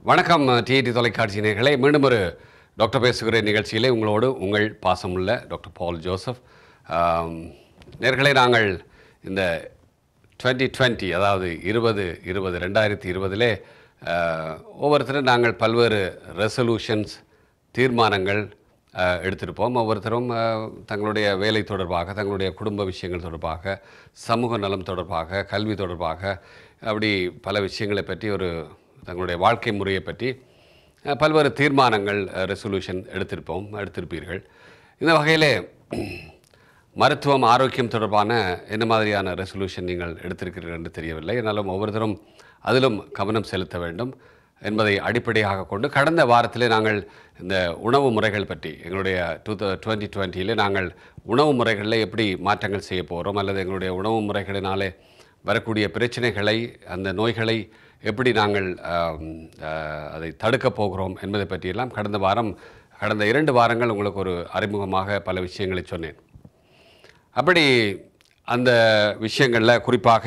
வணக்கம் டிஐடி தொலைக்காட்சி நேயர்களே மீண்டும் ஒரு டாக்டர் பேசுகிற நிகழ்ச்சியிலே உங்களோடு உங்கள் பாசமுள்ள டாக்டர் பால் ஜோசப் ஆம், நேயர்களே நாங்கள் இந்த 2020 டுவெண்ட்டி அதாவது இருபது இருபது ரெண்டாயிரத்தி இருபதிலே ஒவ்வொருத்தரும் நாங்கள் பல்வேறு ரெசல்யூஷன்ஸ் தீர்மானங்கள் அஹ், எடுத்திருப்போம் ஒவ்வொருத்தரும் அஹ், தங்களுடைய வேலை தொடர்பாக தங்களுடைய குடும்ப விஷயங்கள் தொடர்பாக சமூக நலம் தொடர்பாக கல்வி தொடர்பாக அப்படி பல விஷயங்களை பற்றி ஒரு தங்களுடைய வாழ்க்கை முறையை பற்றி அஹ், பல்வேறு தீர்மானங்கள் ரெசல்யூஷன் எடுத்திருப்போம் எடுத்திருப்பீர்கள் இந்த வகையிலே மருத்துவம் ஆரோக்கியம் தொடர்பான என்ன மாதிரியான ரெசல்யூஷன் நீங்கள் எடுத்திருக்கிறீர்கள் என்று தெரியவில்லை என்னாலும் ஒவ்வொருத்தரும் அதிலும் கவனம் செலுத்த வேண்டும் என்பதை அடிப்படையாக கொண்டு கடந்த வாரத்திலே நாங்கள் இந்த உணவு முறைகள் பற்றி எங்களுடைய டூ டுவெண்ட்டி டுவெண்ட்டியில் நாங்கள் உணவு முறைகளில் எப்படி மாற்றங்கள் செய்ய போகிறோம் அல்லது எங்களுடைய உணவு முறைகளினாலே வரக்கூடிய பிரச்சனைகளை அந்த நோய்களை எப்படி நாங்கள் ஆம், ஆஹ், அதை தடுக்கப் போகிறோம் என்பதை பற்றியெல்லாம் கடந்த வாரம் கடந்த இரண்டு வாரங்கள் உங்களுக்கு ஒரு அறிமுகமாக பல விஷயங்களை சொன்னேன் அப்படி அந்த விஷயங்களில் குறிப்பாக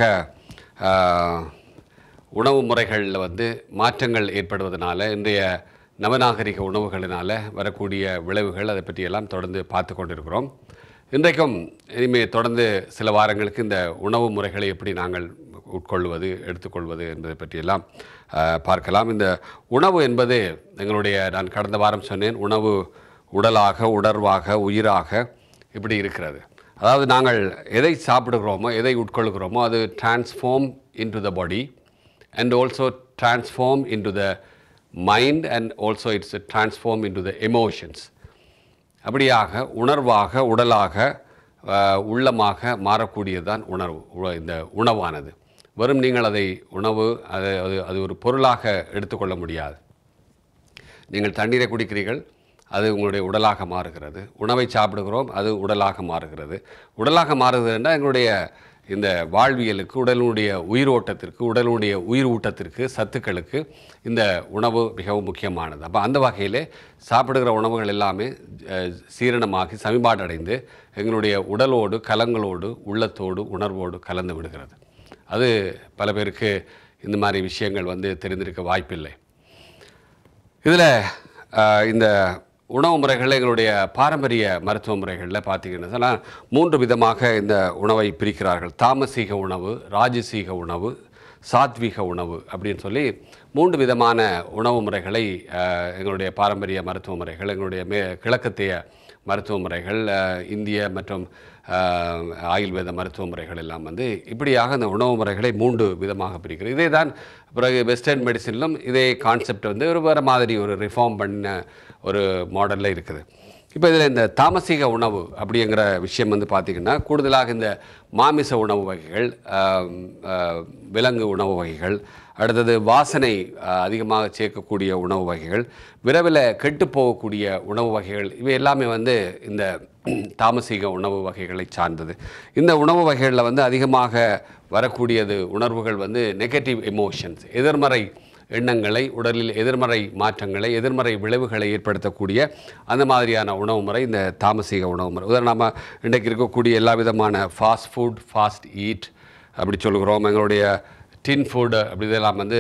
ஆஹ், உணவு முறைகளில் வந்து மாற்றங்கள் ஏற்படுவதனால இன்றைய நவநாகரிக உணவுகளினால வரக்கூடிய விளைவுகள் அதை பற்றியெல்லாம் தொடர்ந்து பார்த்து கொண்டிருக்கிறோம் இன்றைக்கும் இனிமே தொடர்ந்து சில வாரங்களுக்கு இந்த உணவு முறைகளை எப்படி நாங்கள் உட்கொள்வது எடுத்துக்கொள்வது என்பதை பற்றியெல்லாம் ஆஹ், பார்க்கலாம் இந்த உணவு என்பது எங்களுடைய நான் கடந்த வாரம் சொன்னேன் உணவு உடலாக உணர்வாக உயிராக இப்படி இருக்கிறது அதாவது நாங்கள் எதை சாப்பிடுகிறோமோ எதை உட்கொள்கிறோமோ அது transform into the body and also transform into the mind and also it's transform into the emotions அப்படியாக உணர்வாக உடலாக அஹ், உள்ளமாக மாறக்கூடியதுதான் உணர்வு உ- இந்த உணவானது வெறும் நீங்கள் அதை உணவு அது அது அது ஒரு பொருளாக எடுத்துக்கொள்ள முடியாது நீங்கள் தண்ணீரை குடிக்கிறீர்கள் அது உங்களுடைய உடலாக மாறுகிறது உணவை சாப்பிடுகிறோம் அது உடலாக மாறுகிறது உடலாக மாறுகிறது என்றால் எங்களுடைய இந்த வாழ்வியலுக்கு உடலுடைய உயிரோட்டத்திற்கு உடலுடைய உயிர் ஊட்டத்திற்கு சத்துக்களுக்கு இந்த உணவு மிகவும் முக்கியமானது அப்போ அந்த வகையிலே சாப்பிடுகிற உணவுகள் எல்லாமே அஹ், சீரணமாகி சமிபாடடைந்து எங்களுடைய உடலோடு கலங்களோடு உள்ளத்தோடு உணர்வோடு கலந்து விடுகிறது அது பல பேருக்கு இந்த மாதிரி விஷயங்கள் வந்து தெரிந்திருக்க வாய்ப்பில்லை இதில் இந்த உணவு முறைகளில் எங்களுடைய பாரம்பரிய மருத்துவ முறைகளில் பார்த்தீங்கன்னா சொன்னால் மூன்று விதமாக இந்த உணவை பிரிக்கிறார்கள் தாமசீக உணவு ராஜசீக உணவு சாத்வீக உணவு அப்படின்னு சொல்லி மூன்று விதமான உணவு முறைகளை அஹ், எங்களுடைய பாரம்பரிய மருத்துவ முறைகள் எங்களுடைய மே கிழக்கத்திய மருத்துவ முறைகள் அஹ், இந்திய மற்றும் அஹ், ஆயுர்வேத மருத்துவ முறைகள் எல்லாம் வந்து இப்படியாக இந்த உணவு முறைகளை மூன்று விதமாக பிரிக்கிறது இதே தான் பிறகு வெஸ்டர்ன் மெடிசனிலும் இதே கான்செப்ட் வந்து ஒரு வேறு மாதிரி ஒரு ரிஃபார்ம் பண்ண ஒரு மாடலில் இருக்குது இப்போ இதில் இந்த தாமசீக உணவு அப்படிங்கிற விஷயம் வந்து பார்த்திங்கன்னா கூடுதலாக இந்த மாமிச உணவு வகைகள் ஆம், ஆஹ், விலங்கு உணவு வகைகள் அடுத்தது வாசனை ஆஹ், அதிகமாக சேர்க்கக்கூடிய உணவு வகைகள் விரைவில் கெட்டு போகக்கூடிய உணவு வகைகள் இவை எல்லாமே வந்து இந்த தாமசீக உணவு வகைகளை சார்ந்தது இந்த உணவு வகைகளில் வந்து அதிகமாக வரக்கூடியது உணர்வுகள் வந்து நெகட்டிவ் எமோஷன்ஸ் எதிர்மறை எண்ணங்களை உடலில் எதிர்மறை மாற்றங்களை எதிர்மறை விளைவுகளை ஏற்படுத்தக்கூடிய அந்த மாதிரியான உணவு முறை இந்த தாமசீக உணவு முறை உதாரணமாக இன்றைக்கு இருக்கக்கூடிய எல்லா விதமான ஃபாஸ்ட் ஃபுட் ஃபாஸ்ட் ஈட் அப்படி சொல்லுகிறோம் எங்களுடைய டின் ஃபுட் அப்படி இதெல்லாம் வந்து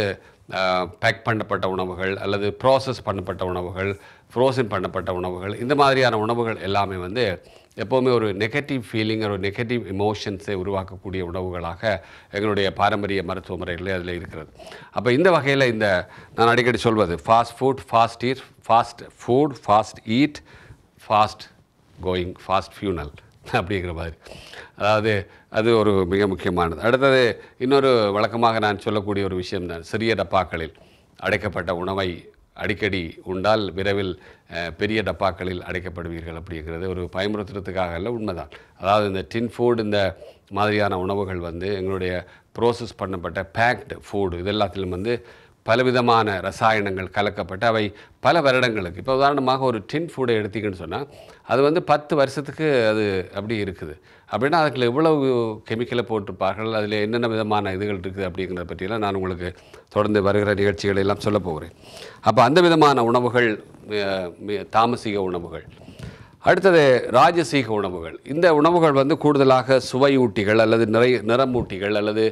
பேக் பண்ணப்பட்ட உணவுகள் அல்லது ப்ராசஸ் பண்ணப்பட்ட உணவுகள் ஃப்ரோசன் பண்ணப்பட்ட உணவுகள் இந்த மாதிரியான உணவுகள் எல்லாமே வந்து எப்போவுமே ஒரு நெகட்டிவ் ஃபீலிங் ஒரு நெகட்டிவ் எமோஷன்ஸை உருவாக்கக்கூடிய உணவுகளாக எங்களுடைய பாரம்பரிய மருத்துவ முறைகளே அதில் இருக்கிறது அப்போ இந்த வகையில் இந்த நான் அடிக்கடி சொல்வது fast food fast eat fast food fast eat fast going fast funeral அப்படிங்கிற மாதிரி அதாவது அது ஒரு மிக முக்கியமானது அடுத்தது இன்னொரு வழக்கமாக நான் சொல்லக்கூடிய ஒரு விஷயம் தான் சிறிய டப்பாக்களில் அடைக்கப்பட்ட உணவை அடிக்கடி உண்டால் விரைவில் அஹ், பெரிய டப்பாக்களில் அடைக்கப்படுவீர்கள் அப்படிங்கிறது ஒரு பயமுறுத்துறதுக்காக அல்ல உண்மைதான் அதாவது இந்த டின் ஃபுட் இந்த மாதிரியான உணவுகள் வந்து எங்களுடைய ப்ரோசஸ் பண்ணப்பட்ட பேக்டு ஃபுட் இது எல்லாத்திலும் வந்து பலவிதமான ரசாயனங்கள் கலக்கப்பட்டு அவை பல வருடங்களுக்கு இப்போ உதாரணமாக ஒரு டின் ஃபுட்டை எடுத்தீங்கன்னு சொன்னால் அது வந்து பத்து வருஷத்துக்கு அது அப்படி இருக்குது அப்படின்னா அதுக்குள்ள எவ்வளவு கெமிக்கலை போட்டிருப்பார்கள் அதில் என்னென்ன விதமான இதுகள் இருக்குது அப்படிங்கிறத பற்றியெல்லாம் நான் உங்களுக்கு தொடர்ந்து வருகிற நிகழ்ச்சிகளை எல்லாம் சொல்ல போகிறேன் அப்போ அந்த விதமான உணவுகள் அஹ், மி- தாமசிக உணவுகள் அடுத்தது ராஜசீக உணவுகள் இந்த உணவுகள் வந்து கூடுதலாக சுவையூட்டிகள் அல்லது நிறை நிறமூட்டிகள் அல்லது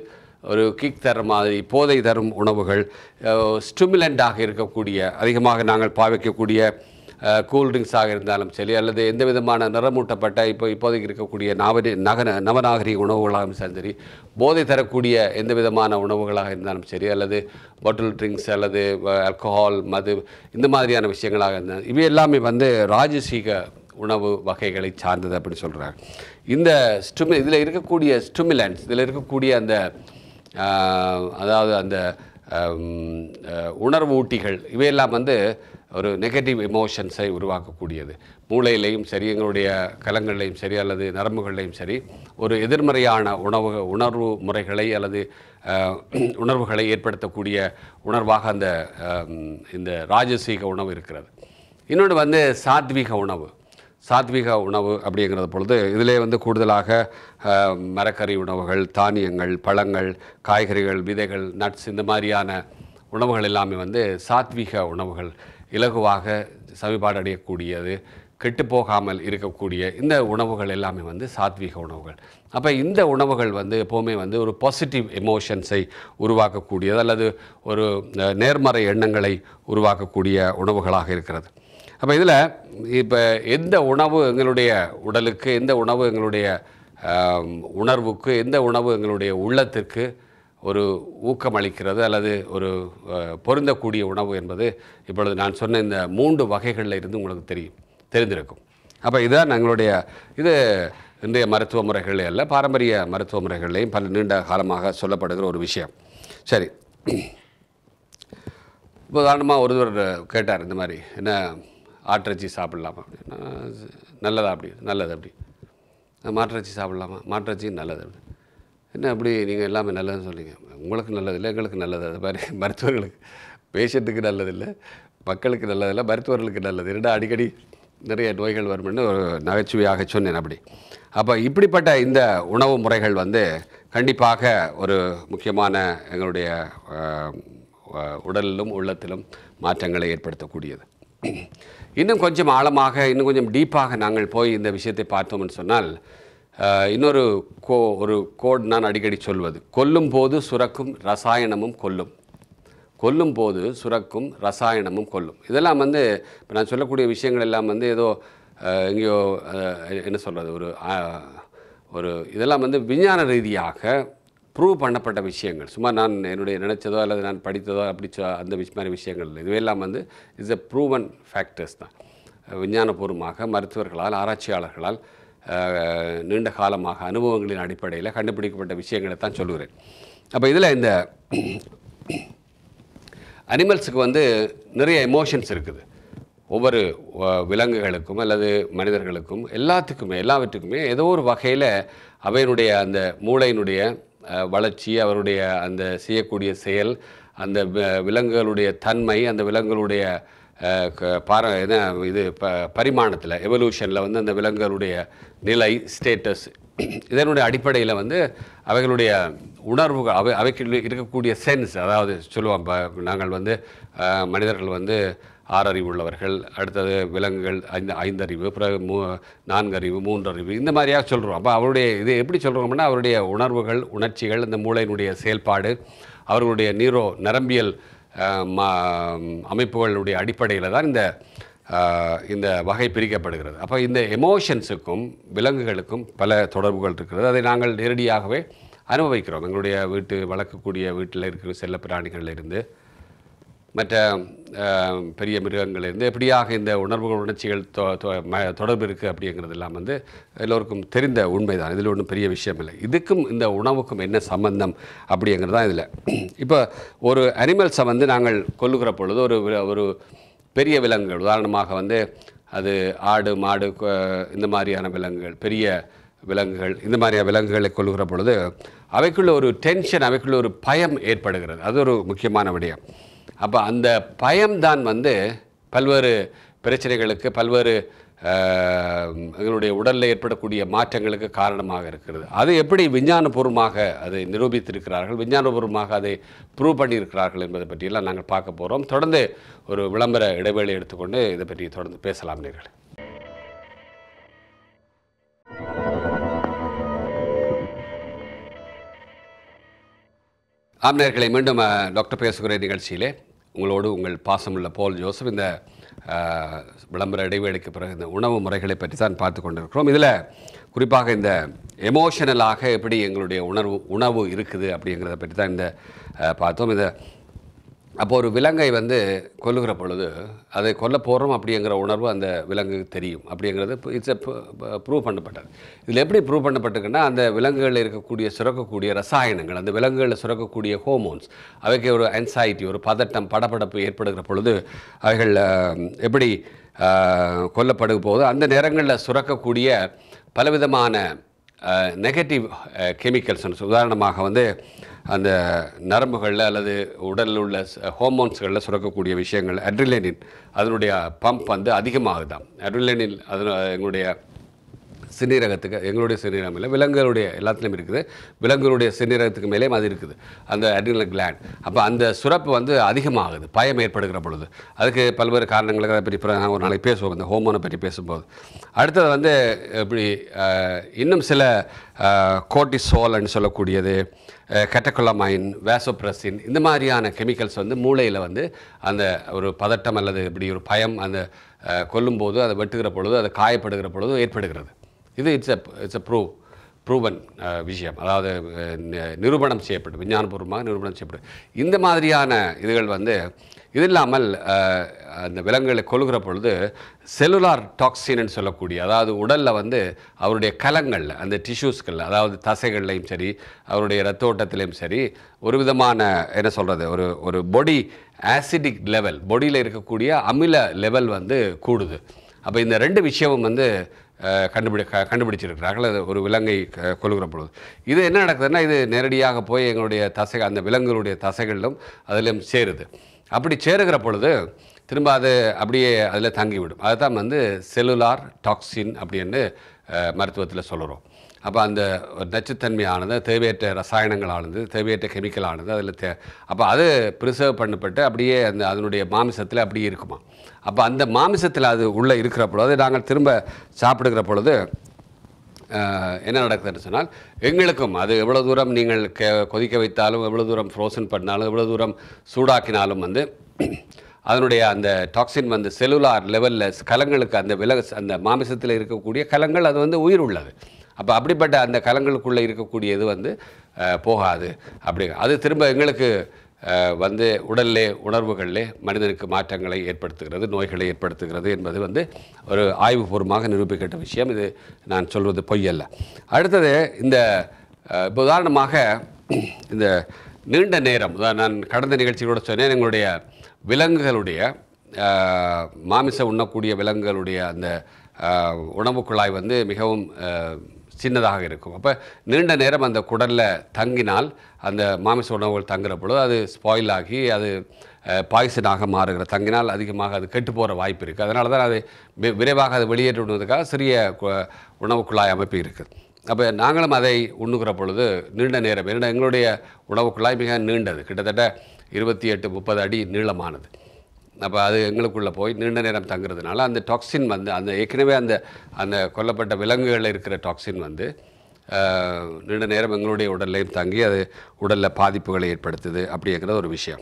ஒரு கிக் தர மாதிரி போதை தரும் உணவுகள் ஸ்டிமுலண்டாக இருக்கக்கூடிய அதிகமாக நாங்கள் பாவிக்கக்கூடிய கூல்ட்ரிங்க்ஸாக இருந்தாலும் சரி அல்லது எந்த விதமான நிறமூட்டப்பட்ட இப்போ இப்போதைக்கு இருக்கக்கூடிய நவரி நகர நவநாகரிக உணவுகளாகவும் சரி போதை தரக்கூடிய எந்த விதமான உணவுகளாக இருந்தாலும் சரி அல்லது பாட்டில் ட்ரிங்க்ஸ் அல்லது ஆல்கஹால் மது இந்த மாதிரியான விஷயங்களாக இருந்தால் இவை எல்லாமே வந்து ராஜசீக உணவு வகைகளை சார்ந்தது அப்படி சொல்கிறாங்க இந்த ஸ்டிமு இதில் இருக்கக்கூடிய ஸ்டிமுலன்ஸ் இதில் இருக்கக்கூடிய அந்த ஆஹ், அதாவது அந்த ஆம், அஹ், உணர்வு ஊட்டிகள் இவையெல்லாம் வந்து ஒரு நெகட்டிவ் எமோஷன்ஸை உருவாக்கக்கூடியது மூளையிலையும் சரி எங்களுடைய கலங்கள்லையும் சரி அல்லது நரம்புகள்லையும் சரி ஒரு எதிர்மறையான உணவு உணர்வு முறைகளை அல்லது அஹ், உணர்வுகளை ஏற்படுத்தக்கூடிய உணர்வாக அந்த ஆம், இந்த ராஜசீக உணவு இருக்கிறது இன்னொன்று வந்து சாத்வீக உணவு சாத்விக உணவு அப்படிங்கிறது பொழுது இதிலே வந்து கூடுதலாக அஹ், மரக்கறி உணவுகள் தானியங்கள் பழங்கள் காய்கறிகள் விதைகள் நட்ஸ் இந்த மாதிரியான உணவுகள் எல்லாமே வந்து சாத்விக உணவுகள் இலகுவாக சமிபாடு அடையக்கூடியது கெட்டுப்போகாமல் இருக்கக்கூடிய இந்த உணவுகள் எல்லாமே வந்து சாத்வீக உணவுகள் அப்போ இந்த உணவுகள் வந்து எப்போவுமே வந்து ஒரு பாசிட்டிவ் எமோஷன்ஸை உருவாக்கக்கூடியது அல்லது ஒரு அஹ், நேர்மறை எண்ணங்களை உருவாக்கக்கூடிய உணவுகளாக இருக்கிறது அப்போ இதில் இப்போ எந்த உணவு எங்களுடைய உடலுக்கு எந்த உணவு எங்களுடைய ஆம், உணர்வுக்கு எந்த உணவு எங்களுடைய உள்ளத்திற்கு ஒரு ஊக்கம் அளிக்கிறது அல்லது ஒரு அஹ், பொருந்தக்கூடிய உணவு என்பது இப்பொழுது நான் சொன்ன இந்த மூன்று வகைகளில் இருந்து உங்களுக்கு தெரியும் தெரிந்திருக்கும் அப்போ இதுதான் எங்களுடைய இது இன்றைய மருத்துவ முறைகள் அல்ல பாரம்பரிய மருத்துவ முறைகள்லையும் பல நீண்ட காலமாக சொல்லப்படுகிற ஒரு விஷயம் சரி இப்போ உதாரணமாக ஒருவர் கேட்டார் இந்த மாதிரி என்ன ஆட்டிறைச்சி சாப்பிடலாமா அப்படின்னா நல்லதா அப்படி நல்லது அப்படி மாட்டிறைச்சி சாப்பிடலாமா மாட்டிறைச்சி நல்லது அப்படி என்ன அப்படி நீங்கள் எல்லாமே நல்லதுன்னு சொல்றீங்க உங்களுக்கு நல்லது இல்லை எங்களுக்கு நல்லது அது மாதிரி மருத்துவர்களுக்கு பேஷண்ட்டுக்கு நல்லதில்லை மக்களுக்கு நல்லதில்லை மருத்துவர்களுக்கு நல்லது இரண்டா அடிக்கடி நிறைய நோய்கள் வரும்னு ஒரு நகைச்சுவையாக சொன்னேன் அப்படி அப்போ இப்படிப்பட்ட இந்த உணவு முறைகள் வந்து கண்டிப்பாக ஒரு முக்கியமான எங்களுடைய அஹ், அஹ், உடலிலும் உள்ளத்திலும் மாற்றங்களை ஏற்படுத்தக்கூடியது இன்னும் கொஞ்சம் ஆழமாக இன்னும் கொஞ்சம் டீப்பாக நாங்கள் போய் இந்த விஷயத்தை பார்த்தோம்னு சொன்னால் அஹ், இன்னொரு கோ ஒரு கோட் நான் அடிக்கடி சொல்வது கொல்லும் போது சுரக்கும் ரசாயனமும் கொல்லும் கொல்லும் போது சுரக்கும் ரசாயனமும் கொல்லும் இதெல்லாம் வந்து இப்போ நான் சொல்லக்கூடிய விஷயங்கள் எல்லாம் வந்து ஏதோ அஹ், எங்கேயோ அஹ், என்ன சொல்கிறது ஒரு அஹ், ஒரு இதெல்லாம் வந்து விஞ்ஞான ரீதியாக ப்ரூவ் பண்ணப்பட்ட விஷயங்கள் சும்மா நான் என்னுடைய நினைச்சதோ அல்லது நான் படித்ததோ அப்படி சொ- அந்த விஷ் மாதிரி விஷயங்கள் இல்லை இதுவெல்லாம் வந்து இஸ் எ ப்ரூவன் ஃபேக்டர்ஸ் தான் விஞ்ஞானபூர்வமாக மருத்துவர்களால் ஆராய்ச்சியாளர்களால் அஹ், நீண்ட காலமாக அனுபவங்களின் அடிப்படையில் கண்டுபிடிக்கப்பட்ட விஷயங்களை தான் சொல்லுகிறேன் அப்போ இதில் இந்த அனிமல்ஸுக்கு வந்து நிறைய எமோஷன்ஸ் இருக்குது ஒவ்வொரு அஹ், விலங்குகளுக்கும் அல்லது மனிதர்களுக்கும் எல்லாத்துக்குமே எல்லாவற்றுக்குமே ஏதோ ஒரு வகையில் அவையினுடைய அந்த மூளையினுடைய அஹ், வளர்ச்சி அவருடைய அந்த செய்யக்கூடிய செயல் அந்த வி- விலங்குகளுடைய தன்மை அந்த விலங்குகளுடைய அஹ், க- பார என்ன இது ப பரிமாணத்தில் எவல்யூஷனில் வந்து அந்த விலங்குகளுடைய நிலை ஸ்டேட்டஸ் இதனுடைய அடிப்படையில் வந்து அவைகளுடைய உணர்வுகள் அவை அவைக்கு இருக்கக்கூடிய சென்ஸ் அதாவது சொல்லுவோம் இப்போ நாங்கள் வந்து அஹ், மனிதர்கள் வந்து ஆறறிவு உள்ளவர்கள் அடுத்தது விலங்குகள் ஐந்து ஐந்தறிவு பிறகு மூ நான்கறிவு மூன்றறிவு இந்த மாதிரியாக சொல்கிறோம் அப்போ அவருடைய இது எப்படி சொல்கிறோம்னா அவருடைய உணர்வுகள் உணர்ச்சிகள் இந்த மூளையினுடைய செயல்பாடு அவர்களுடைய நீரோ நரம்பியல் அஹ், ம- அமைப்புகளுடைய அடிப்படையில் தான் இந்த ஆஹ் இந்த வகை பிரிக்கப்படுகிறது அப்போ இந்த எமோஷன்ஸுக்கும் விலங்குகளுக்கும் பல தொடர்புகள் இருக்கிறது அதை நாங்கள் நேரடியாகவே அனுபவிக்கிறோம் எங்களுடைய வீட்டு வளர்க்கக்கூடிய வீட்டில் இருக்கிற செல்ல பிராணிகள்ல இருந்து மற்ற ஆஹ், பெரிய மிருகங்களிலிருந்து எப்படியாக இந்த உணர்வுகள் உணர்ச்சிகள் தொ- தொ- ம- தொடர்பு இருக்குது அப்படிங்கிறதெல்லாம் வந்து எல்லோருக்கும் தெரிந்த உண்மைதான் இதில் ஒன்றும் பெரிய விஷயம் இல்லை இதுக்கும் இந்த உணவுக்கும் என்ன சம்பந்தம் அப்படிங்கிறது தான் இதில் இப்போ ஒரு அனிமல்ஸை வந்து நாங்கள் கொல்லுகிற பொழுது ஒரு வி- ஒரு பெரிய விலங்குகள் உதாரணமாக வந்து அது ஆடு மாடு கொ- இந்த மாதிரியான விலங்குகள் பெரிய விலங்குகள் இந்த மாதிரியான விலங்குகளை கொள்ளுகிற பொழுது அவைக்குள்ள ஒரு டென்ஷன் அவைக்குள்ள ஒரு பயம் ஏற்படுகிறது அது ஒரு முக்கியமான விடயம் அப்போ அந்த பயம்தான் வந்து பல்வேறு பிரச்சனைகளுக்கு பல்வேறு ஆஹ், எங்களுடைய உடலில் ஏற்படக்கூடிய மாற்றங்களுக்கு காரணமாக இருக்கிறது அது எப்படி விஞ்ஞானபூர்வமாக அதை நிரூபித்திருக்கிறார்கள் விஞ்ஞானபூர்வமாக அதை ப்ரூவ் பண்ணியிருக்கிறார்கள் என்பதை பற்றியெல்லாம் நாங்கள் பார்க்க போகிறோம் தொடர்ந்து ஒரு விளம்பர இடைவேளை எடுத்துக்கொண்டு இதை பற்றி தொடர்ந்து பேசலாம் நேர்களே ஆம் நேயர்களே மீண்டும் அஹ், டாக்டர் பேசுகிற நிகழ்ச்சியிலே உங்களோடு உங்கள் பாசமுள்ள போல் ஜோசப் இந்த அஹ், விளம்பர இடைவேளைக்கு பிறகு இந்த உணவு முறைகளை பற்றி தான் பார்த்து கொண்டிருக்கிறோம் இதில் குறிப்பாக இந்த எமோஷனலாக எப்படி எங்களுடைய உணர்வு உணவு இருக்குது அப்படிங்கிறத பற்றி தான் இந்த அஹ், பார்த்தோம் இதை அப்போ ஒரு விலங்கை வந்து கொல்லுகிற பொழுது அதை கொல்ல போகிறோம் அப்படிங்கிற உணர்வு அந்த விலங்குக்கு தெரியும் அப்படிங்கிறது இட்ஸ் ப்ரூவ் பண்ணப்பட்டது இதில் எப்படி ப்ரூவ் பண்ணப்பட்டிருக்குன்னா அந்த விலங்குகளில் இருக்கக்கூடிய சுரக்கக்கூடிய ரசாயனங்கள் அந்த விலங்குகளில் சுரக்கக்கூடிய ஹோமோன்ஸ் அவைக்கு ஒரு anxiety ஒரு பதட்டம் படபடப்பு ஏற்படுகிற பொழுது அவைகள் அஹ், எப்படி அஹ், கொல்லப்படும் போது அந்த நேரங்களில் சுரக்கக்கூடிய பலவிதமான நெகட்டிவ் கெமிக்கல்ஸ் உதாரணமாக வந்து அந்த நரம்புகளில் அல்லது உடலில் உள்ள ஹோமோன்ஸ்களில் சுரக்கக்கூடிய விஷயங்கள் அட்ரிலினின் அதனுடைய பம்ப் வந்து அதிகமாகுதாம் அட்ரிலினின் அது எங்களுடைய சிறுநீரகத்துக்கு எங்களுடைய சிறுநீரகம் இல்லை விலங்குகளுடைய எல்லாத்துலேயும் இருக்குது விலங்குகளுடைய சிறுநீரகத்துக்கு மேலேயும் அது இருக்குது அந்த அட்ரினல் கிளாண்ட் அப்போ அந்த சுரப்பு வந்து அதிகமாகுது பயம் ஏற்படுகிற பொழுது அதுக்கு பல்வேறு காரணங்களுக்கு அதை பற்றி பிறகு நாங்கள் ஒரு நாளைக்கு பேசுவோம் இந்த ஹோமோனை பற்றி பேசும்போது அடுத்தது வந்து இப்படி அஹ், இன்னும் சில கோட்டிசோல்னு சொல்லக்கூடியது கெட்டகுலமைன் வேசோப்ரஸின் இந்த மாதிரியான கெமிக்கல்ஸ் வந்து மூளையில் வந்து அந்த ஒரு பதட்டம் அல்லது இப்படி ஒரு பயம் அந்த அஹ், கொல்லும்போது அதை வெட்டுகிற பொழுது அதை காயப்படுகிற பொழுது ஏற்படுகிறது இது it's a it's a prove proven விஷயம் அதாவது அஹ், நி- நிரூபணம் செய்யப்பட்டு விஞ்ஞானபூர்வமாக நிரூபணம் செய்யப்பட்டு இந்த மாதிரியான இதுகள் வந்து இது இல்லாமல் அஹ், அந்த விலங்குகளை கொல்லுகிற பொழுது செல்லுலார் டாக்ஸின்னு சொல்லக்கூடிய அதாவது உடலில் வந்து அவருடைய கலங்களில் அந்த டிஷ்யூஸ்களில் அதாவது தசைகள்லையும் சரி அவருடைய ரத்த ஓட்டத்திலையும் சரி ஒரு விதமான என்ன சொல்கிறது ஒரு ஒரு பொடி ஆசிடிக் லெவல் பொடியில் இருக்கக்கூடிய அமில லெவல் வந்து கூடுது அப்போ இந்த ரெண்டு விஷயமும் வந்து அஹ், கண்டுபிடி க- கண்டுபிடிச்சிருக்கிறார்கள் அது ஒரு விலங்கை க- கொல்லுகிற பொழுது இது என்ன நடக்குதுன்னா இது நேரடியாக போய் எங்களுடைய தசை அந்த விலங்குகளுடைய தசைகளிலும் அதிலும் சேருது அப்படி சேருகிற பொழுது திரும்ப அது அப்படியே அதில் தங்கிவிடும் அதுதான் வந்து செல்லுலார் டாக்ஸின் அப்படின்னு மருத்துவத்தில் சொல்கிறோம் அப்போ அந்த ஒரு நச்சுத்தன்மையானது தேவையற்ற ரசாயனங்களானது தேவையற்ற கெமிக்கலானது அதில் தே அப்போ அது ப்ரிசர்வ் பண்ணப்பட்டு அப்படியே அந்த அதனுடைய மாமிசத்தில் அப்படியே இருக்குமா அப்போ அந்த மாமிசத்தில் அது உள்ளே இருக்கிற பொழுது நாங்கள் திரும்ப சாப்பிடுகிற பொழுது அஹ், என்ன நடக்குதுன்னு சொன்னால் எங்களுக்கும் அது எவ்வளோ தூரம் நீங்கள் கெ கொதிக்க வைத்தாலும் எவ்வளோ தூரம் ஃப்ரோசன் பண்ணாலும் எவ்வளோ தூரம் சூடாக்கினாலும் வந்து அதனுடைய அந்த டாக்ஸின் வந்து செல்லுலார் லெவலில் கலங்களுக்கு அந்த வில அந்த மாமிசத்தில் இருக்கக்கூடிய கலங்கள் அது வந்து உயிர் உள்ளது அப்போ அப்படிப்பட்ட அந்த கலங்களுக்குள்ளே இருக்கக்கூடியது வந்து அஹ், போகாது அப்படி அது திரும்ப எங்களுக்கு அஹ், வந்து உடல்லே உணர்வுகளிலே மனிதனுக்கு மாற்றங்களை ஏற்படுத்துகிறது நோய்களை ஏற்படுத்துகிறது என்பது வந்து ஒரு ஆய்வுபூர்வமாக நிரூபிக்கப்பட்ட விஷயம் இது நான் சொல்வது பொய்யல்ல அடுத்தது இந்த அஹ், இப்போ உதாரணமாக இந்த நீண்ட நேரம் உதா- நான் கடந்த நிகழ்ச்சிகளோட சொன்னேன் எங்களுடைய விலங்குகளுடைய அஹ், மாமிசம் உண்ணக்கூடிய விலங்குகளுடைய அந்த அஹ், உணவுக் குழாய் வந்து மிகவும் அஹ், சின்னதாக இருக்கும் அப்போ நீண்ட நேரம் அந்த குடலில் தங்கினால் அந்த மாமிச உணவுகள் தங்குற பொழுது அது ஸ்பாயில் ஆகி அது பாய்சனாக மாறுகிற தங்கினால் அதிகமாக அது கெட்டு போகிற வாய்ப்பு இருக்குது அதனால தான் அது வி- விரைவாக அதை வெளியேற்றுவதற்காக சிறிய கு- உணவுக் குழாய் அமைப்பு இருக்குது அப்போ நாங்களும் அதை உண்ணுகிற பொழுது நீண்ட நேரம் ஏன்னா எங்களுடைய உணவுக் குழாய் மிக நீண்டது கிட்டத்தட்ட இருபத்தி எட்டு முப்பது அடி நீளமானது அப்போ அது எங்களுக்குள்ளே போய் நீண்ட நேரம் தங்குறதுனால அந்த டாக்ஸின் வந்து அந்த ஏற்கனவே அந்த அந்த கொல்லப்பட்ட விலங்குகளில் இருக்கிற டாக்ஸின் வந்து ஆஹ், நீண்ட நேரம் எங்களுடைய உடல்லையும் தங்கி அது உடலில் பாதிப்புகளை ஏற்படுத்துது அப்படிங்கிறது ஒரு விஷயம்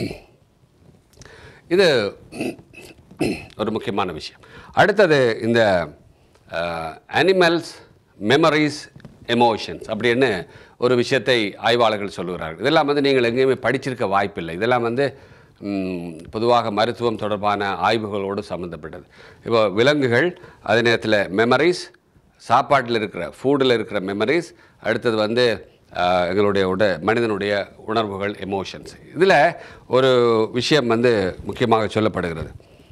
இது ஒரு முக்கியமான விஷயம் அடுத்தது இந்த அனிமல்ஸ் மெமரிஸ் எமோஷன்ஸ் அப்படின்னு ஒரு விஷயத்தை ஆய்வாளர்கள் சொல்லுகிறார்கள் இதெல்லாம் வந்து நீங்கள் எங்கேயுமே படிச்சிருக்க வாய்ப்பில்லை இதெல்லாம் வந்து ம், பொதுவாக மருத்துவம் தொடர்பான ஆய்வுகளோடு சம்மந்தப்பட்டது இப்போ விலங்குகள் அதே நேரத்தில் மெமரிஸ் சாப்பாட்டில் இருக்கிற ஃபுட்டில் இருக்கிற மெமரிஸ் அடுத்தது வந்து ஆஹ், எங்களுடைய உட மனிதனுடைய உணர்வுகள் எமோஷன்ஸ் இதில் ஒரு விஷயம் வந்து முக்கியமாக சொல்லப்படுகிறது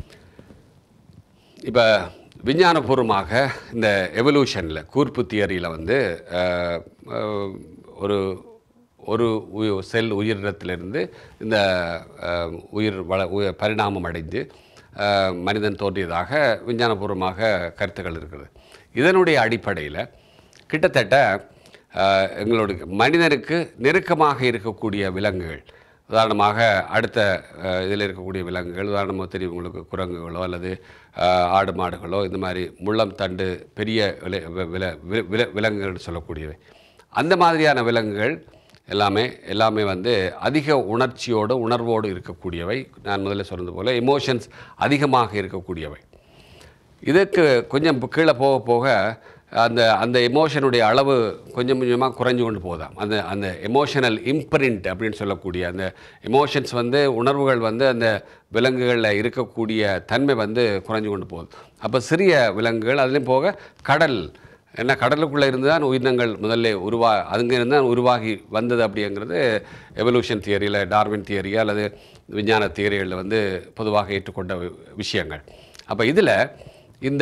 இப்போ விஞ்ஞானபூர்வமாக இந்த எவல்யூஷனில் கூர்ப்பு தியரியில் வந்து அஹ், அஹ், ஒரு ஒரு உயி- செல் உயிரினத்திலிருந்து இந்த அஹ், உயிர் வள உய- பரிணாமம் அடைந்து அஹ், மனிதன் தோன்றியதாக விஞ்ஞானபூர்வமாக கருத்துக்கள் இருக்குது இதனுடைய அடிப்படையில் கிட்டத்தட்ட அஹ், எங்களுடைய மனிதனுக்கு நெருக்கமாக இருக்கக்கூடிய விலங்குகள் உதாரணமாக அடுத்த இதில் இருக்கக்கூடிய விலங்குகள் உதாரணமாக தெரியும் உங்களுக்கு குரங்குகளோ அல்லது அஹ், ஆடு மாடுகளோ இந்த மாதிரி முள்ளம் தண்டு பெரிய வில வில- வில- வில- விலங்குகள் சொல்லக்கூடியவை அந்த மாதிரியான விலங்குகள் எல்லாமே எல்லாமே வந்து அதிக உணர்ச்சியோடு உணர்வோடு இருக்கக்கூடியவை நான் முதல்ல சொன்னது போல் எமோஷன்ஸ் அதிகமாக இருக்கக்கூடியவை இதுக்கு கொஞ்சம் கீழே போக போக அந்த அந்த எமோஷனுடைய அளவு கொஞ்சம் கொஞ்சமாக குறைஞ்சு கொண்டு போதாம் அந்த அந்த எமோஷனல் இம்ப்ரிண்ட் அப்படின்னு சொல்லக்கூடிய அந்த எமோஷன்ஸ் வந்து உணர்வுகள் வந்து அந்த விலங்குகளில் இருக்கக்கூடிய தன்மை வந்து குறைஞ்சு கொண்டு போகுது அப்போ சிறிய விலங்குகள் அதுலேயும் போக கடல் ஏன்னா கடலுக்குள்ளே இருந்து தான் உயிரினங்கள் முதல்ல உருவா அங்கிருந்து தான் உருவாகி வந்தது அப்படிங்கிறது எவல்யூஷன் தியரியில் டார்வின் தியரியா அல்லது விஞ்ஞான தியரிகளில் வந்து பொதுவாக ஏற்றுக்கொண்ட வி- விஷயங்கள் அப்போ இதில் இந்த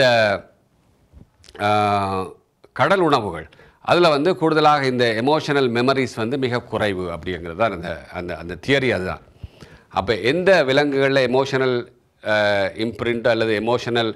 ஆஹ், கடல் உணவுகள் அதில் வந்து கூடுதலாக இந்த எமோஷனல் மெமரிஸ் வந்து மிக குறைவு அப்படிங்கிறது தான் அந்த அந்த அந்த தியரி அதுதான் அப்போ எந்த விலங்குகளில் எமோஷனல் இம்ப்ரிண்ட் அல்லது எமோஷனல்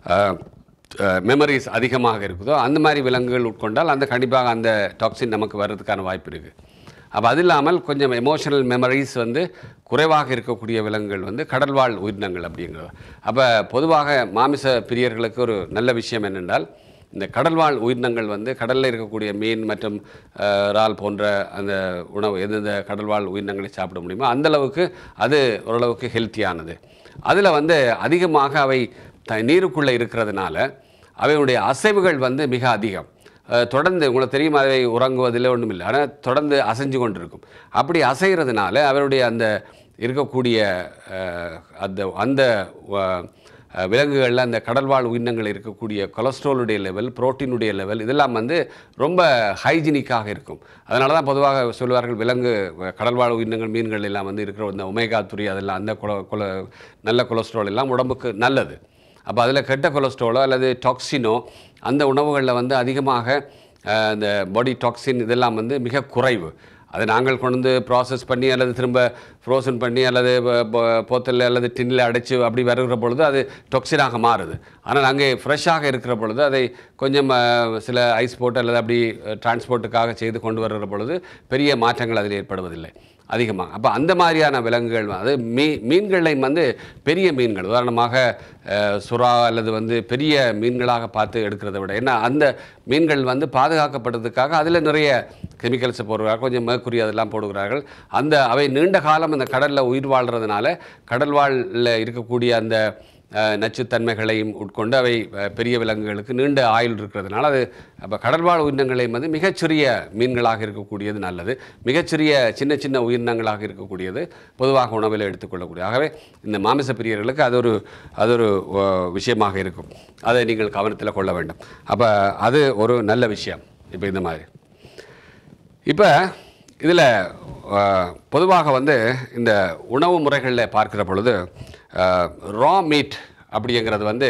மெமரிஸ் அதிகமாக இருக்குதோ அந்த மாதிரி விலங்குகள் உட்கொண்டால் அந்த கண்டிப்பாக அந்த டாக்ஸின் நமக்கு வர்றதுக்கான வாய்ப்பு இருக்குது அப்போ அது இல்லாமல் கொஞ்சம் எமோஷனல் மெமரிஸ் வந்து குறைவாக இருக்கக்கூடிய விலங்குகள் வந்து கடல்வாழ் உயிரினங்கள் அப்படிங்கிறது அப்போ பொதுவாக மாமிச பிரியர்களுக்கு ஒரு நல்ல விஷயம் என்னென்றால் இந்த கடல்வாழ் உயிரினங்கள் வந்து கடலில் இருக்கக்கூடிய மீன் மற்றும் அஹ், இறால் போன்ற அந்த உணவு எந்தெந்த கடல்வாழ் உயிரினங்களை சாப்பிட முடியுமோ அந்த அளவுக்கு அது ஓரளவுக்கு ஹெல்த்தியானது அதில் வந்து அதிகமாக அவை த நீருக்குள்ளே இருக்கிறதுனால அவையுடைய அசைவுகள் வந்து மிக அதிகம் அஹ், தொடர்ந்து உங்களுக்கு தெரியும் அவை உறங்குவதில் ஒன்றும் இல்லை ஆனால் தொடர்ந்து அசைஞ்சு கொண்டிருக்கும் அப்படி அசைகிறதுனால அவருடைய அந்த இருக்கக்கூடிய அஹ், அந்த அந்த அஹ், அஹ் விலங்குகளில் அந்த கடல்வாழ் உயிரினங்கள் இருக்கக்கூடிய கொலஸ்ட்ராலுடைய லெவல் புரோட்டீனுடைய லெவல் இதெல்லாம் வந்து ரொம்ப ஹைஜீனிக்காக இருக்கும் அதனால தான் பொதுவாக சொல்லுவார்கள் விலங்கு அஹ், கடல்வாழ் உயிரினங்கள் மீன்கள் எல்லாம் வந்து இருக்கிற இந்த ஒமேகா துரி அதெல்லாம் அந்த கொல கொல நல்ல கொலஸ்ட்ரால் எல்லாம் உடம்புக்கு நல்லது அப்போ அதில் கெட்ட கொலஸ்ட்ராலோ அல்லது டாக்ஸினோ அந்த உணவுகளில் வந்து அதிகமாக அஹ், இந்த பாடி டாக்ஸின் இதெல்லாம் வந்து மிக குறைவு அதை நாங்கள் கொண்டு வந்து ப்ராசஸ் பண்ணி அல்லது திரும்ப ஃப்ரோசன் பண்ணி அல்லது போத்தலில் அல்லது டின்னில் அடைச்சு அப்படி வருகிற பொழுது அது டொக்சினாக மாறுது ஆனால் அங்கே ஃப்ரெஷ்ஷாக இருக்கிற பொழுது அதை கொஞ்சம் அஹ், சில ஐஸ் போட்டு அல்லது அப்படி டிரான்ஸ்போர்ட்டுக்காக செய்து கொண்டு வருகிற பொழுது பெரிய மாற்றங்கள் அதில் ஏற்படுவதில்லை அதிகமாக அப்போ அந்த மாதிரியான விலங்குகள் அது மீ மீன்களையும் வந்து பெரிய மீன்கள் உதாரணமாக அஹ், சுறா அல்லது வந்து பெரிய மீன்களாக பார்த்து எடுக்கிறத விட ஏன்னா அந்த மீன்கள் வந்து பாதுகாக்கப்படுறதுக்காக அதில் நிறைய கெமிக்கல்ஸை போடுறார்கள் கொஞ்சம் மேற்குறி அதெல்லாம் போடுகிறார்கள் அந்த அவை நீண்ட காலம் அந்த கடலில் உயிர் வாழ்கிறதுனால கடல் வாழ்ல இருக்கக்கூடிய அந்த அஹ், நச்சுத்தன்மைகளையும் உட்கொண்டு அவை அஹ், பெரிய விலங்குகளுக்கு நீண்ட ஆயுள் இருக்கிறதுனால அது அப்போ கடல்வாழ் உயிரினங்களையும் வந்து மிகச்சிறிய மீன்களாக இருக்கக்கூடியது நல்லது மிகச்சிறிய சின்ன சின்ன உயிரினங்களாக இருக்கக்கூடியது பொதுவாக உணவில் எடுத்துக்கொள்ளக்கூடிய ஆகவே இந்த மாமிச பிரியர்களுக்கு அது ஒரு அது ஒரு அஹ், விஷயமாக இருக்கும் அதை நீங்கள் கவனத்தில் கொள்ள வேண்டும் அப்போ அது ஒரு நல்ல விஷயம் இப்போ இந்த மாதிரி இப்போ இதில் பொதுவாக வந்து இந்த உணவு முறைகளில் பார்க்கிற பொழுது ரா மீட் அப்படிங்கிறது வந்து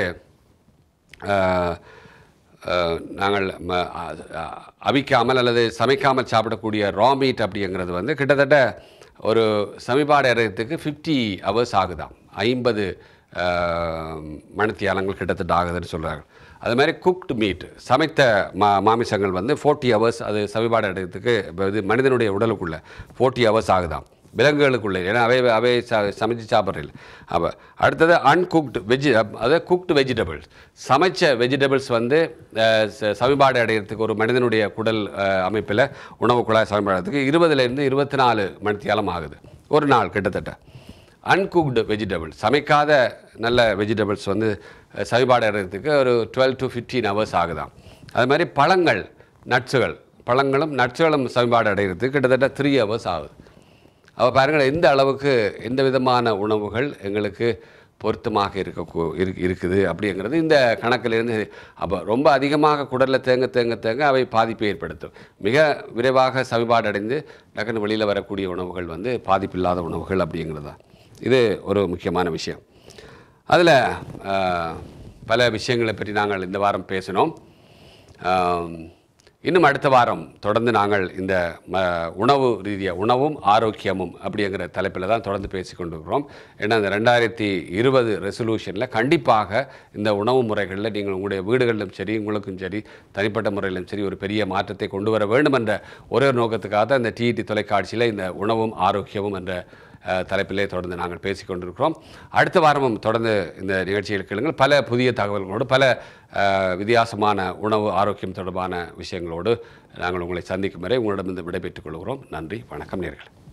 அஹ், அஹ், நாங்கள் ம- அ- அ- அவிக்காமல் அல்லது சமைக்காமல் சாப்பிடக்கூடிய ரா மீட் அப்படிங்கிறது வந்து கிட்டத்தட்ட ஒரு சமிபாடு அறையத்துக்கு ஃபிஃப்டி ஹவர்ஸ் ஆகுதாம் ஐம்பது மணித்தியாலங்கள் கிட்டத்தட்ட ஆகுதுன்னு சொல்கிறாங்க அது மாதிரி குக்டு மீட் சமைத்த மா மாமிசங்கள் வந்து ஃபோர்ட்டி ஹவர்ஸ் அது சமிபாடு அடையத்துக்கு இப்ப இது மனிதனுடைய உடலுக்குள்ள ஃபோர்ட்டி ஹவர்ஸ் ஆகுதாம் விலங்குகளுக்குள்ளே ஏன்னா அவை அவை ச சமைச்சு சாப்பிட்றதில்ல அப்போ அடுத்தது அன்குக்டு வெஜி அதாவது குக்டு வெஜிடபிள்ஸ் சமைச்ச வெஜிடபிள்ஸ் வந்து அஹ், ச- சமிபாடு அடையிறதுக்கு ஒரு மனிதனுடைய குடல் அமைப்பில் உணவு குழாய் சமிபாடுறதுக்கு இருபதுலேருந்து இருபத்தி நாலு மணித்தியாலம் ஆகுது ஒரு நாள் கிட்டத்தட்ட அன்குக்டு வெஜிடபிள் சமைக்காத நல்ல வெஜிடபிள்ஸ் வந்து அஹ், சமிபாடு அடையிறதுக்கு ஒரு டுவெல் டு ஃபிஃப்டீன் ஹவர்ஸ் ஆகுதாம் அது மாதிரி பழங்கள் நட்ஸுகள் பழங்களும் நட்ஸுகளும் சமிபாடு அடையிறதுக்கு கிட்டத்தட்ட த்ரீ ஹவர்ஸ் ஆகுது அப்போ பாருங்கள் எந்த அளவுக்கு எந்த விதமான உணவுகள் எங்களுக்கு பொருத்தமாக இருக்க இருக்கு இருக்குது அப்படிங்கிறது இந்த கணக்கிலிருந்து அப்போ ரொம்ப அதிகமாக குடலில் தேங்க தேங்க தேங்க அவை பாதிப்பை ஏற்படுத்தும் மிக விரைவாக சமிபாடு அடைந்து டக்குன்னு வெளியில் வரக்கூடிய உணவுகள் வந்து பாதிப்பில்லாத உணவுகள் அப்படிங்கிறது தான் இது ஒரு முக்கியமான விஷயம் அதில் பல விஷயங்களை பற்றி நாங்கள் இந்த வாரம் பேசினோம் ஆம், இன்னும் அடுத்த வாரம் தொடர்ந்து நாங்கள் இந்த ம, உணவு ரீதியாக உணவும் ஆரோக்கியமும் அப்படிங்கிற தலைப்பில் தான் தொடர்ந்து பேசி கொண்டிருக்கிறோம் ஏன்னா இந்த ரெண்டாயிரத்தி இருபது ரெசல்யூஷனில் கண்டிப்பாக இந்த உணவு முறைகளில் நீங்கள் உங்களுடைய வீடுகளிலும் சரி உங்களுக்கும் சரி தனிப்பட்ட முறையிலும் சரி ஒரு பெரிய மாற்றத்தை கொண்டு வர வேண்டும் என்ற ஒரே ஒரு நோக்கத்துக்காக தான் இந்த டிஇடி தொலைக்காட்சியில் இந்த உணவும் ஆரோக்கியமும் என்ற அஹ், தலைப்பிலே தொடர்ந்து நாங்கள் பேசிக் கொண்டிருக்கிறோம் அடுத்த வாரமும் தொடர்ந்து இந்த நிகழ்ச்சியில் கேளுங்கள் பல புதிய தகவல்களோடு பல அஹ், வித்தியாசமான உணவு ஆரோக்கியம் தொடர்பான விஷயங்களோடு நாங்கள் உங்களை சந்திக்கும் வரை உங்களிடமிருந்து விடைபெற்றுக் கொள்கிறோம் நன்றி வணக்கம் நேர்களே